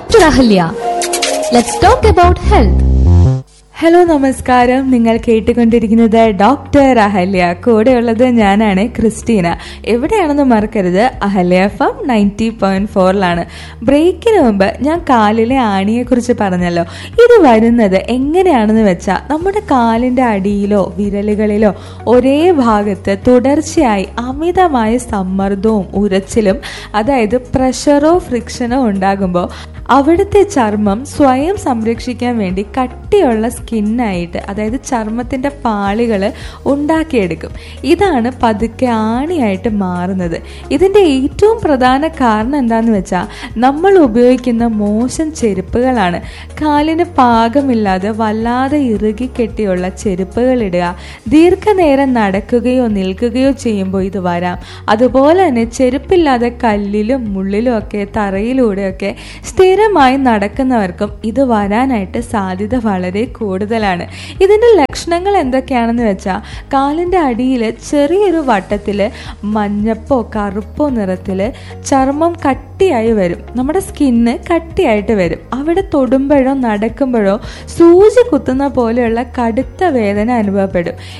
Dr. Ahalya. Let's talk about health. Hello നമസ്കാരം നിങ്ങൾ കേട്ടുകൊണ്ടിരിക്കുന്നത് ഡോക്ടർ അഹല്യ കൂടെയുള്ളത് ഞാനാണ് ക്രിസ്റ്റീന എവിടെയാണെന്ന് മറക്കരുത് അഹല്യ എഫ് നയൻറ്റി പോയിന്റ് ഫോറിലാണ് ബ്രേക്കിന് മുമ്പ് ഞാൻ കാലിലെ ആണിയെക്കുറിച്ച് പറഞ്ഞല്ലോ ഇത് വരുന്നത് എങ്ങനെയാണെന്ന് വെച്ചാൽ നമ്മുടെ കാലിൻ്റെ അടിയിലോ വിരലുകളിലോ ഒരേ ഭാഗത്ത് തുടർച്ചയായി അമിതമായ സമ്മർദ്ദവും ഉരച്ചിലും അതായത് പ്രഷറോ ഫ്രിക്ഷനോ ഉണ്ടാകുമ്പോൾ അവിടുത്തെ ചർമ്മം സ്വയം സംരക്ഷിക്കാൻ വേണ്ടി കട്ടിയുള്ള സ്കിന്നായിട്ട് അതായത് ചർമ്മത്തിൻ്റെ പാളികൾ ഉണ്ടാക്കിയെടുക്കും ഇതാണ് പതുക്കെ ആണിയായിട്ട് മാറുന്നത് ഇതിൻ്റെ ഏറ്റവും പ്രധാന കാരണം എന്താണെന്ന് വെച്ചാൽ നമ്മൾ ഉപയോഗിക്കുന്ന മോശം ചെരുപ്പുകളാണ് കാലിന് പാകമില്ലാതെ വല്ലാതെ ഇറുകി കെട്ടിയുള്ള ചെരുപ്പുകൾ ഇടുക ദീർഘനേരം നടക്കുകയോ നിൽക്കുകയോ ചെയ്യുമ്പോൾ ഇത് വരാം അതുപോലെ തന്നെ ചെരുപ്പില്ലാതെ കല്ലിലും മുള്ളിലും ഒക്കെ തറയിലൂടെയൊക്കെ സ്ഥിരമായി നടക്കുന്നവർക്കും ഇത് വരാനായിട്ട് സാധ്യത വളരെ കൂടുതലാണ് ഇതിൻ്റെ ലക്ഷണങ്ങൾ എന്തൊക്കെയാണെന്ന് വെച്ചാൽ കാലിൻ്റെ അടിയിൽ ചെറിയൊരു വട്ടത്തിൽ മഞ്ഞപ്പോ കറുപ്പോ നിറത്തിൽ ചർമ്മം കട്ടിയായി വരും നമ്മുടെ സ്കിന്ന് കട്ടിയായിട്ട് വരും അവിടെ തൊടുമ്പോഴോ നടക്കുമ്പോഴോ സൂചി കുത്തുന്ന പോലെയുള്ള കടുത്ത വേദന അനുഭവപ്പെടും